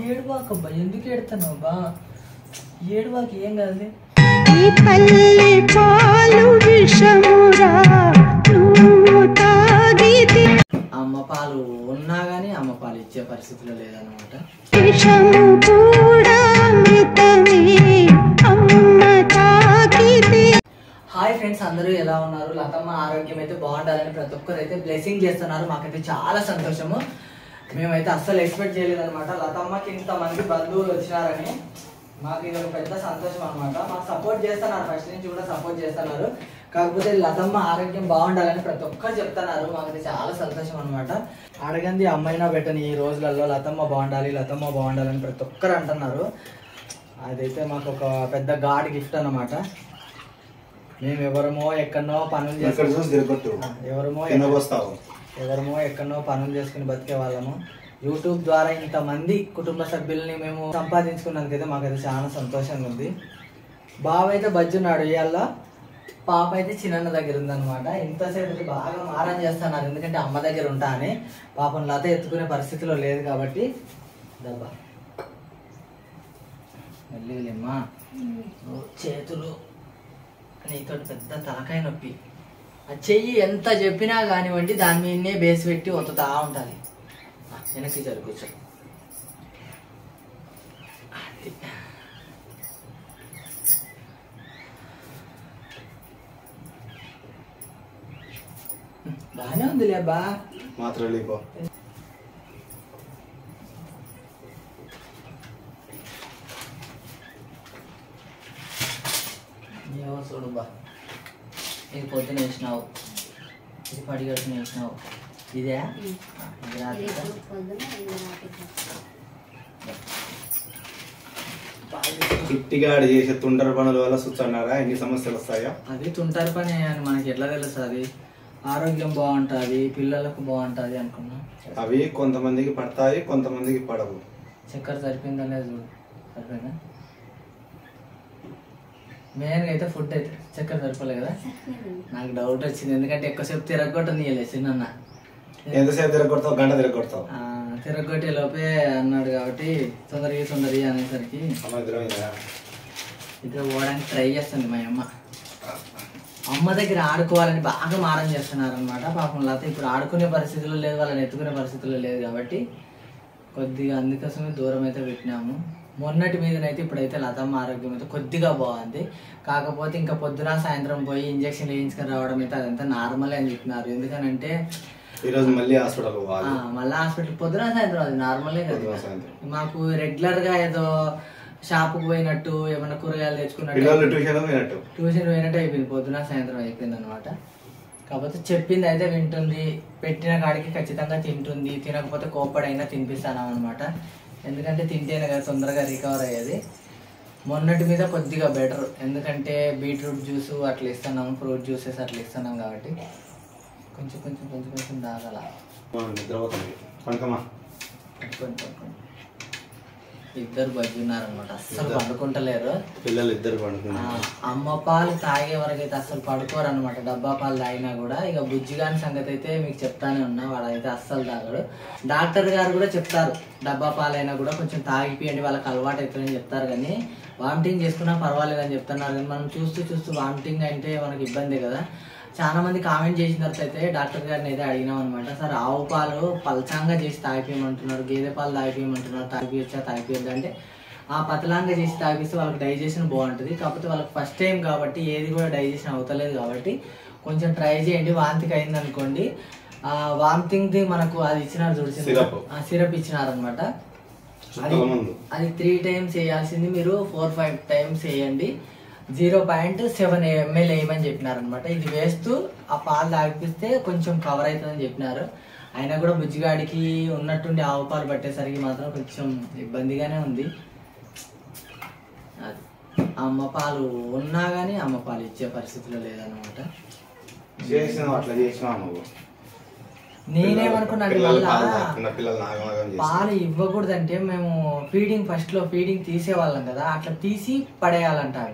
ఏడువాకబ్బా ఎందుకు ఏడుతున్నావు బా ఏడువాకి ఏం కాదు ఈ పల్లె పాలు విషమురా నువ్వు తాగితే అమ్మ పాలు ఉన్నా కానీ అమ్మ పాలు ఇచ్చే పరిస్థితిలో లేదన్నమాట విషము కూడా అమృతమే అమ్మ తాగితే హాయ్ ఫ్రెండ్స్ అందరూ ఎలా ఉన్నారు లతమ్మ ఆరోగ్యం అయితే బాగుండాలని ప్రతి ఒక్కరు అయితే బ్లెస్సింగ్ చేస్తున్నారు మాకైతే చాలా సంతోషము మేమైతే అస్సలు ఎక్స్పెక్ట్ చేయలేదు అనమాట లతమ్మకి ఇంతమంది బంధువులు వచ్చినారని మాకు ఇది ఒక పెద్ద సంతోషం అనమాట మాకు సపోర్ట్ చేస్తున్నారు ఫస్ట్ నుంచి కూడా సపోర్ట్ చేస్తున్నారు కాకపోతే లతమ్మ ఆరోగ్యం బాగుండాలని ప్రతి ఒక్కరు చెప్తున్నారు మాకైతే చాలా సంతోషం అనమాట అడగంది అమ్మైనా పెట్టని ఈ రోజులలో లతమ్మ బాగుండాలి లతమ్మ బాగుండాలని ప్రతి ఒక్కరు అంటున్నారు అదైతే మాకు ఒక పెద్ద గాడ్ గిఫ్ట్ అన్నమాట మేము ఎవరమో ఎక్కడనో పనులు ఇక్కడ చేసుకుని చూసి తిరగొట్టు ఎవరమో కింద వస్తావు ఎవరమో ఎక్కడనో పనులు చేసుకుని బతికే వాళ్ళము యూట్యూబ్ ద్వారా ఇంతమంది కుటుంబ సభ్యుల్ని మేము సంపాదించుకున్నందుకైతే మాకైతే చాలా సంతోషంగా ఉంది బావ అయితే బజ్జున్నాడు ఇవాళ పాప అయితే చిన్న దగ్గర ఉందన్నమాట ఇంతసేపు అయితే బాగా మారం చేస్తున్నారు ఎందుకంటే అమ్మ దగ్గర ఉంటా అని పాపం లత ఎత్తుకునే పరిస్థితిలో లేదు కాబట్టి దబ్బా వెళ్ళిమ్మా చేతులు నీతో పెద్ద తలకాయ నొప్పి ఆ చెయ్యి ఎంత చెప్పినా కానివ్వండి దాని మీదనే బేస్ పెట్టి ఒత్తుతా ఉండాలి ఆ, వెనక్కి జరుగు కూర్చో అది. బాగానే ఉందిలే బా మాత్రం వెళ్ళిపో ఏమో చూడు బా ఇది పొద్దున వేసినావు ఇది పడి కడుపున వేసినావు ఇదే ఆ, ఇది రాత్రి చిట్టిగా ఆడ చేసే తుండర పనుల వల్ల చూస్తున్నారా ఎన్ని సమస్యలు వస్తాయా అది తుంటారు పని అని మనకి ఎట్లా తెలుస్తుంది ఆరోగ్యం బాగుంటుంది పిల్లలకు బాగుంటుంది అనుకున్నా అవి కొంతమందికి పడతాయి కొంతమందికి పడవు చక్కెర సరిపోయిందా లేదు చూడు సరిపోయిందా మెయిన్గా అయితే ఫుడ్ అయితే చక్కెర సరిపోలే కదా నాకు డౌట్ వచ్చింది ఎందుకంటే ఎక్కువసేపు తిరగొట్టనీయలే చిన్న ఎంతసేపు తిరగొడతావు గంట తిరగొడతావు తిరగొట్టే లోపే అన్నాడు కాబట్టి తొందరగా తొందరగా అనేసరికి అమ్మ అర్థమైందా? ఇద్దరు పోవడానికి ట్రై చేస్తుంది మా అమ్మ అమ్మ దగ్గర ఆడుకోవాలని బాగా మారం చేస్తున్నారు అనమాట పాపం లేకపోతే ఇప్పుడు ఆడుకునే పరిస్థితుల్లో లేదు వాళ్ళని ఎత్తుకునే పరిస్థితుల్లో లేదు కాబట్టి కొద్దిగా అందుకోసమే దూరం అయితే పెట్టినాము మొన్నటి మీదనైతే ఇప్పుడైతే లతమ్మ ఆరోగ్యం అయితే కొద్దిగా బాగుంది కాకపోతే ఇంకా పొద్దున సాయంత్రం పోయి ఇంజక్షన్ వేయించుకొని రావడం అయితే అదంతా నార్మల్ అని చెప్తున్నారు ఎందుకనంటే ఈ రోజు మళ్ళీ హాస్పిటల్ పోవాలి ఆ, మళ్ళా హాస్పిటల్ పొద్దున సాయంత్రం అది నార్మలే పొద్దున కదా సాయంత్రం. మాకు రెగ్యులర్ గా ఏదో షాపుకు పోయినట్టు ఏమైనా కూరగాయలు తెచ్చుకున్నట్టు పిల్లలు ట్యూషన్ పోయినట్టు ట్యూషన్ పోయినట్టు అయిపోయింది పొద్దున సాయంత్రం అయిపోయింది అనమాట కాకపోతే చెప్పింది అయితే వింటుంది పెట్టిన కాడికి ఖచ్చితంగా తింటుంది తినకపోతే కోప్పడైనా తినిపిస్తాను అనమాట ఎందుకంటే తింటేనే కదా తొందరగా రికవర్ అయ్యేది మొన్నటి మీద కొద్దిగా బెటర్ ఎందుకంటే బీట్రూట్ జ్యూస్ అట్లా ఇస్తున్నాం ఫ్రూట్ జ్యూసెస్ అట్లా ఇస్తున్నాం కాబట్టి కొంచెం కొంచెం కొంచెం కొంచెం తాగాల మనం నిద్రపోతుంది పనుకమ్మా కొంచెం కొంచెం ఇద్దరు బజ్జున్నారనమాట అస్సలు ఇద్దరు. పండుకుంటలేరు పిల్లలు ఇద్దరు ఆ, పడుకున్నారు అమ్మ పాలు తాగే వరకు అయితే అస్సలు పడుకోరు అనమాట డబ్బా పాలు తాగినా కూడా ఇక బుజ్జిగాని సంగతి అయితే మీకు చెప్తానే ఉన్నా వాడైతే అస్సలు తాగడు డాక్టర్ గారు కూడా చెప్తారు డబ్బా పాలైనా కూడా కొంచెం తాగిపియండి వాళ్ళకి అలవాటు అవుతుందని చెప్తారు కానీ వామిటింగ్ చేసుకున్నా పర్వాలేదు అని చెప్తున్నారు కానీ మనం చూస్తూ చూస్తూ వామిటింగ్ అంటే మనకి ఇబ్బంది కదా చాలా మంది కామెంట్ చేసిన తర్వాత అయితే డాక్టర్ గారిని అయితే అడిగినాం అనమాట సార్ ఆవు పాలు పల్చంగా చేసి తాగిపోయమంటున్నారు గేదె పాలు తాగిపోయమంటున్నారు తాగిపోయచ్చా తాగిపోయద్దా అంటే ఆ పతలాంగా చేసి తాగిస్తే వాళ్ళకి డైజెషన్ బాగుంటుంది కాకపోతే వాళ్ళకి ఫస్ట్ టైం కాబట్టి ఏది కూడా డైజెషన్ అవుతలేదు కాబట్టి కొంచెం ట్రై చేయండి వాంతికి అయింది అనుకోండి ఆ వామిటింగ్ ది మనకు అది ఇచ్చినారు చూడు Syrup. ఆ సిరప్ ఇచ్చినారనమాట చుక్కల ముందు అది త్రీ టైమ్స్ వేయాల్సింది మీరు ఫోర్ ఫైవ్ టైమ్స్ వేయండి జీరో పాయింట్ సెవెన్ ఎంఎల్ వేయమని చెప్పినారనమాట ఇది వేస్తూ ఆ పాలు తాగిపిస్తే కొంచెం కవర్ అవుతుందని చెప్పినారు అయినా కూడా బుజ్జిగాడికి ఉన్నట్టుండి ఆవు పాలు పట్టేసరికి మాత్రం కొంచెం ఇబ్బందిగానే ఉంది అది అమ్మ పాలు ఉన్నా కానీ అమ్మ పాలు ఇచ్చే పరిస్థితిలో లేదన్నమాట చేసినావు అట్లా చేసినావు నువ్వు నేనేమనుకున్నాను పిల్లలు పాలు మళ్ళా తాగకుండా పిల్లలు నాగమాగం చేసి పాలు ఇవ్వకూడదంటే మేము ఫీడింగ్ ఫస్ట్ లో ఫీడింగ్ తీసేవాళ్ళం కదా అట్లా తీసి పడేయాలంట అవి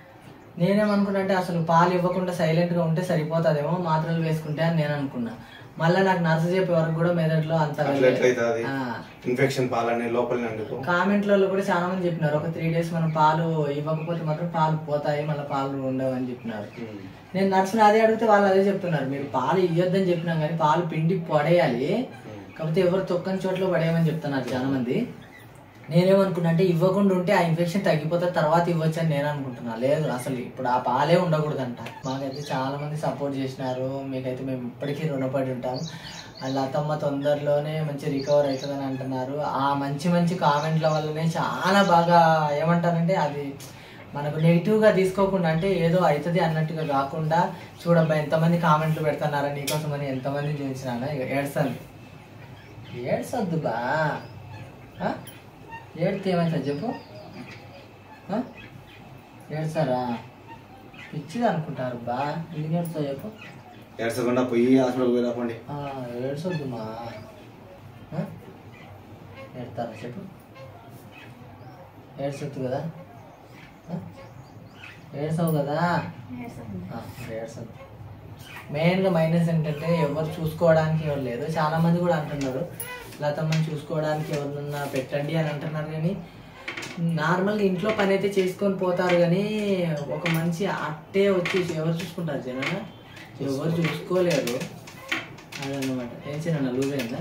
నేనేమనుకున్నా అంటే అసలు పాలు ఇవ్వకుండా సైలెంట్ గా ఉంటే సరిపోతుందేమో మాత్రలు వేసుకుంటే అని నేను అనుకున్నా మళ్ళీ నాకు నర్సు చెప్పే వరకు కూడా మెదడులో అంత అట్లా ఎట్లయితుంది ఆ. ఇన్ఫెక్షన్ పాలని లోపల అందుకు కామెంట్లలో కూడా చాలా మంది చెప్పినారు ఒక త్రీ డేస్ మనం పాలు ఇవ్వకపోతే మాత్రం పాలు పోతాయి మళ్ళీ పాలు ఉండవు అని చెప్పినారు నేను నర్సుని అదే అడిగితే వాళ్ళు అదే చెప్తున్నారు మీరు పాలు ఇవ్వద్దని చెప్పినాం కానీ పాలు పిండి పడేయాలి కాకపోతే ఎవరు తొక్కని చోట్ల పడేయమని చెప్తున్నారు చాలా మంది నేనేమనుకున్నా అంటే ఇవ్వకుండా ఉంటే ఆ ఇన్ఫెక్షన్ తగ్గిపోతే తర్వాత ఇవ్వచ్చు అని నేను అనుకుంటున్నా లేదు అసలు ఇప్పుడు ఆ పాలే ఉండకూడదంట మాకైతే చాలా మంది సపోర్ట్ చేసినారు మీకైతే మేము ఇప్పటికీ రుణపడి ఉంటాం ఆ లతమ్మ తొందరలోనే మంచి రికవర్ అవుతుందని అంటున్నారు ఆ మంచి మంచి కామెంట్ల వల్లనే చాలా బాగా ఏమంటారంటే అది మనకు నెగిటివ్గా తీసుకోకుండా అంటే ఏదో అవుతుంది అన్నట్టుగా కాకుండా చూడబ్బా ఎంతమంది కామెంట్లు పెడుతున్నారా నీకోసం అని ఎంతమంది చూపించినా ఇక ఏడ్సండి ఏడ్సొద్దు బా ఆ? ఏడితే ఏమవుతుంది చెప్పు ఆ? ఏడ్సారా పిచ్చిది అనుకుంటారు బా ఎందుకు ఏడుస్తావు చెప్పు ఏడ్చకుండా పోయి హాస్పిటల్ పోయి రాపండి ఆ, ఏడ్సొద్దు మా ఆ? ఏడతారా చెప్పు ఏడ్సొద్దు కదా ఆ? ఏడ్సావు కదా ఆ, ఏడ్సొద్దు మెయిన్గా మైనస్ ఏంటంటే ఎవరు చూసుకోవడానికి ఎవరు లేరు చాలా మంది కూడా అంటున్నారు లతమ్మని చూసుకోవడానికి ఎవరినన్నా పెట్టండి అని అంటున్నారు కానీ నార్మల్గా ఇంట్లో పని అయితే చేసుకొని పోతారు కానీ ఒక మనిషి అట్టే వచ్చి ఎవరు చూసుకుంటారు జన ఎవరు చూసుకోలేరు అదన్నమాట ఏం చేయను లూజ్ అయిందా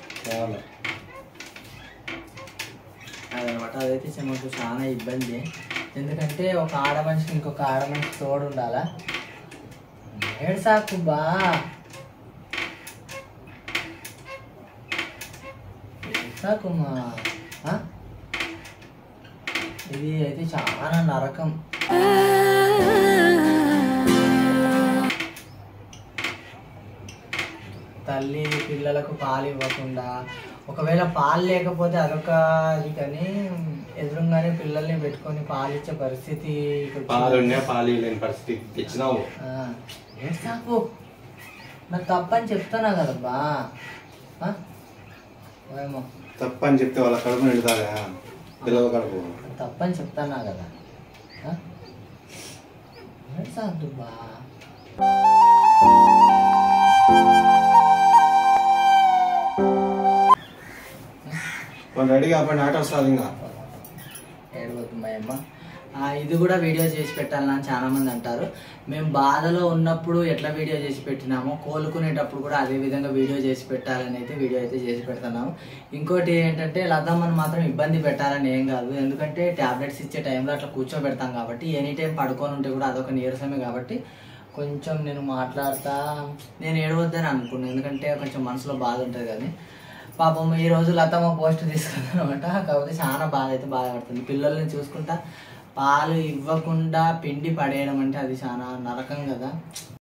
అదనమాట అదైతే మాకు చాలా ఇబ్బంది ఎందుకంటే ఒక ఆడ మనిషికి ఇంకొక ఆడ మనిషి తోడు ఉండాలా ఏడ్సాకు బా ఏడ్సాకు మా ఆ? ఇది అయితే చాలా నరకం తల్లి పిల్లలకు పాలు ఇవ్వకుండా ఒకవేళ పాలు లేకపోతే అదొక ఇది కానీ ఎదురుగానే పిల్లల్ని పెట్టుకొని పాలు ఇచ్చే పరిస్థితి ఇప్పుడు పాలు ఉన్నా పాలు లేని పరిస్థితి తెచ్చినావు ఆ, ఏంటి సాకు నాకు తప్పని చెప్తానా కదబ్బా ఆ? ఏమో తప్పని చెప్తే వాళ్ళ కడుపు నిండుతారా పిల్లల కడుపు తప్పని చెప్తానా కదా ఆ? ఏంటి సాకు బా వాళ్ళు రెడీ కాబట్టి ఆట వస్తుంది ఇంకా ఏడవద్దు మా అమ్మ ఆ, ఇది కూడా వీడియో చేసి పెట్టాలని చాలా మంది అంటారు మేము బాధలో ఉన్నప్పుడు ఎట్లా వీడియో చేసి పెట్టినామో కోలుకునేటప్పుడు కూడా అదే విధంగా వీడియో చేసి పెట్టాలని అయితే వీడియో అయితే చేసి పెడుతున్నాము ఇంకోటి ఏంటంటే లతమ్మని మాత్రం ఇబ్బంది పెట్టాలని ఏం కాదు ఎందుకంటే టాబ్లెట్స్ ఇచ్చే టైంలో అట్లా కూర్చోబెడతాం కాబట్టి ఎనీ టైం పడుకొని ఉంటే కూడా అదొక నీరసమే కాబట్టి కొంచెం నేను మాట్లాడతా నేను ఏడవద్దని అనుకున్నాను ఎందుకంటే కొంచెం మనసులో బాధ ఉంటుంది కానీ పాపం ఈ రోజు లతమ్మ పోస్ట్ తీసుకుందనమాట కాకపోతే చాలా బాధ అయితే బాధపడుతుంది పిల్లల్ని చూసుకుంటా పాలు ఇవ్వకుండా పిండి పడేయడం అంటే అది చాలా నరకం కదా